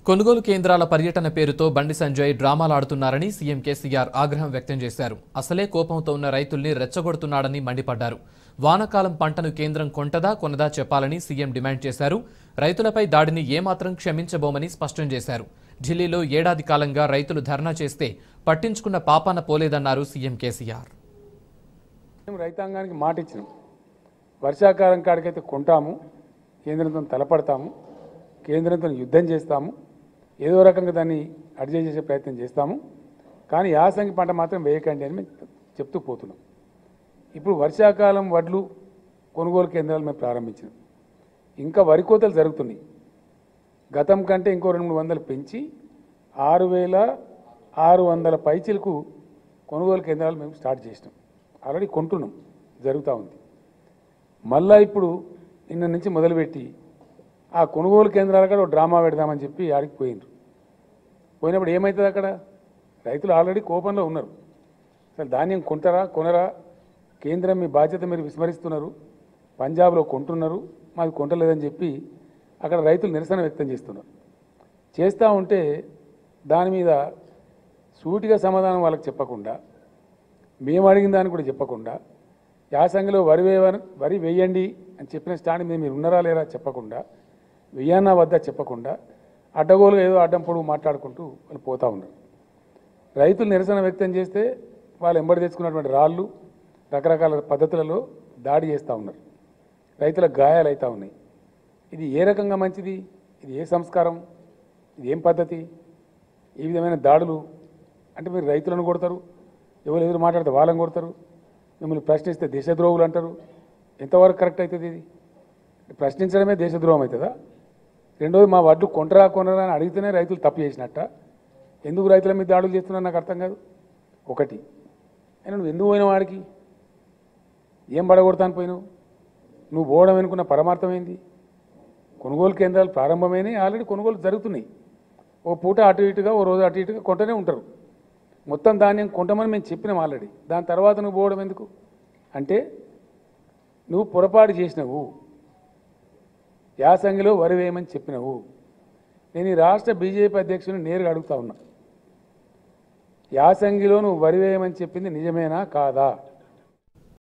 కొనుగోలు కేంద్రాల పర్యటన పేరుతో బండి సంజయ్ డ్రామాలాడుతున్నారని సీఎం కేసీఆర్ ఆగ్రహం వ్యక్తం చేశారు అసలే కోపంతో ఉన్న రైతుల్ని రెచ్చగొడుతున్నాడని మండిపడ్డారు వానాకాలం పంటను కేంద్రం కొంటదా కొనదా చెప్పాలని సీఎం డిమాండ్ చేశారు రైతులపై దాడిని ఏమాత్రం క్షమించబోమని స్పష్టం చేశారు ఢిల్లీలో ఏడాది కాలంగా రైతులు ధర్నా చేస్తే పట్టించుకున్న పాపాన పోలేదన్నారు సీఎం కేసీఆర్ మేము రైతాంగానికి మాట ఇచ్చినాం వర్షాకాలం కాడికైతే కొంటాము కేంద్రంతో తలపడతాము కేంద్రంతో యుద్ధం చేస్తాము ఏదో రకంగా దాన్ని అడ్జస్ట్ చేసే ప్రయత్నం చేస్తాము కానీ యాసంగి పంట మాత్రం వేయకండి అని మేము చెప్తూ పోతున్నాం ఇప్పుడు వర్షాకాలం వడ్లు కొనుగోలు కేంద్రాలు మేము ప్రారంభించినాం ఇంకా వరి కోతలు జరుగుతున్నాయి గతం కంటే ఇంకో రెండు మూడు వందలు పెంచి ఆరు వేల ఆరు వందల పైచీలకు కొనుగోలు కేంద్రాలు మేము స్టార్ట్ చేసినాం ఆల్రెడీ కొంటున్నాం జరుగుతూ ఉంది మళ్ళా ఇప్పుడు నిన్న నుంచి మొదలుపెట్టి ఆ కొనుగోలు కేంద్రాల కూడా డ్రామా పెడదామని చెప్పి ఆడికి పోయినరు పోయినప్పుడు ఏమవుతుంది అక్కడ రైతులు ఆల్రెడీ కోపంలో ఉన్నారు అసలు ధాన్యం కొంటారా కొనరా కేంద్రం మీ బాధ్యత మీరు విస్మరిస్తున్నారు పంజాబ్లో కొంటున్నారు మాది కొంటలేదని చెప్పి అక్కడ రైతులు నిరసన వ్యక్తం చేస్తున్నారు చేస్తూ ఉంటే దాని మీద సూటిగా సమాధానం వాళ్ళకి చెప్పకుండా మేము అడిగిన దాన్ని కూడా చెప్పకుండా యాసంగిలో వరి వేయ వరి వేయండి అని చెప్పిన స్టాండ్ మీద మీరు ఉన్నారా లేరా చెప్పకుండా వెయ్యన్నా వద్ద చెప్పకుండా అడ్డగోలు ఏదో అడ్డం పొడుగు మాట్లాడుకుంటూ వాళ్ళు పోతూ ఉన్నారు రైతులు నిరసన వ్యక్తం చేస్తే వాళ్ళు ఎంబడి తెచ్చుకున్నటువంటి రాళ్ళు రకరకాల పద్ధతులలో దాడి చేస్తూ ఉన్నారు రైతులకు గాయాలు అవుతూ ఉన్నాయి ఇది ఏ రకంగా మంచిది ఇది ఏ సంస్కారం ఇది ఏం పద్ధతి ఈ విధమైన దాడులు అంటే మీరు రైతులను కొడతారు ఎవరు ఎదురు మాట్లాడితే వాళ్ళని కొడతారు మిమ్మల్ని ప్రశ్నిస్తే దేశద్రోహులు అంటారు ఎంతవరకు కరెక్ట్ అవుతుంది ఇది ప్రశ్నించడమే దేశద్రోహం అవుతుందా రెండోది మా వడ్లు కొంటరా కొనరా అని అడిగితేనే రైతులు తప్పు చేసినట్ట ఎందుకు రైతుల మీద దాడులు చేస్తున్నారు నాకు అర్థం కాదు ఒకటి అయినా నువ్వు ఎందుకు పోయినావు వాడికి ఏం పడగొడతాను పోయినావు నువ్వు పోవడం అనుకున్న పరమార్థం ఏంది కొనుగోలు కేంద్రాలు ప్రారంభమైనాయి ఆల్రెడీ కొనుగోలు జరుగుతున్నాయి ఓ పూట అటు ఇటుగా ఓ రోజు అటు ఇటుగా కొంటనే ఉంటారు మొత్తం ధాన్యం కొంటమని మేము చెప్పినాం ఆల్రెడీ దాని తర్వాత నువ్వు పోవడం ఎందుకు అంటే నువ్వు పొరపాటు చేసినావు యాసంగిలో వరి వేయమని చెప్పినావు నేను ఈ రాష్ట్ర బీజేపీ అధ్యక్షుని నేరుగా అడుగుతా ఉన్నా యాసంగిలో నువ్వు వరి వేయమని చెప్పింది నిజమేనా కాదా